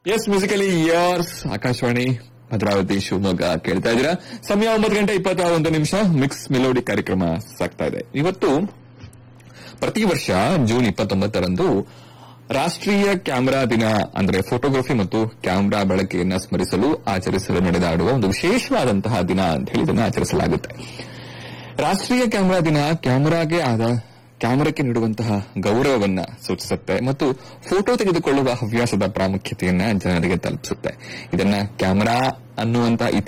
S musically yours Akashvani Bhadravati Shivamogga ಕೇಳ್ತಾ ಇದ್ದೀರಾ ಸಮಯ ಒಂಬತ್ತು ಗಂಟೆ ಇಪ್ಪತ್ತ ಒಂದು ನಿಮಿಷ ಮಿಕ್ಸ್ ಮೆಲೋಡಿ ಕಾರ್ಯಕ್ರಮ ಸಾಗ್ತಾ ಇದೆ ಇವತ್ತು ಪ್ರತಿ ವರ್ಷ ಜೂನ್ ಇಪ್ಪತ್ತೊಂಬತ್ತರಂದು ರಾಷ್ಟ್ರೀಯ ಕ್ಯಾಮೆರಾ ದಿನ ಅಂದ್ರೆ ಫೋಟೋಗ್ರಫಿ ಮತ್ತು ಕ್ಯಾಮೆರಾ ಬಳಕೆಯನ್ನ ಸ್ಮರಿಸಲು ಆಚರಿಸಲು ನಡೆದಾಡುವ ಒಂದು ವಿಶೇಷವಾದಂತಹ ದಿನ ಅಂತ ಹೇಳಿ ಇದನ್ನು ಆಚರಿಸಲಾಗುತ್ತೆ ರಾಷ್ಟ್ರೀಯ ಕ್ಯಾಮೆರಾ ದಿನ ಕ್ಯಾಮೆರಾಗೆ ಆದ ಕ್ಯಾಮೆರಾಕ್ಕೆ ನೀಡುವಂತಹ ಗೌರವವನ್ನ ಸೂಚಿಸುತ್ತೆ ಮತ್ತು ಫೋಟೋ ತೆಗೆದುಕೊಳ್ಳುವ ಹವ್ಯಾಸದ ಪ್ರಾಮುಖ್ಯತೆಯನ್ನ ಜನರಿಗೆ ತಲುಪಿಸುತ್ತೆ ಇದನ್ನ ಕ್ಯಾಮೆರಾ ಅನ್ನುವಂತಹ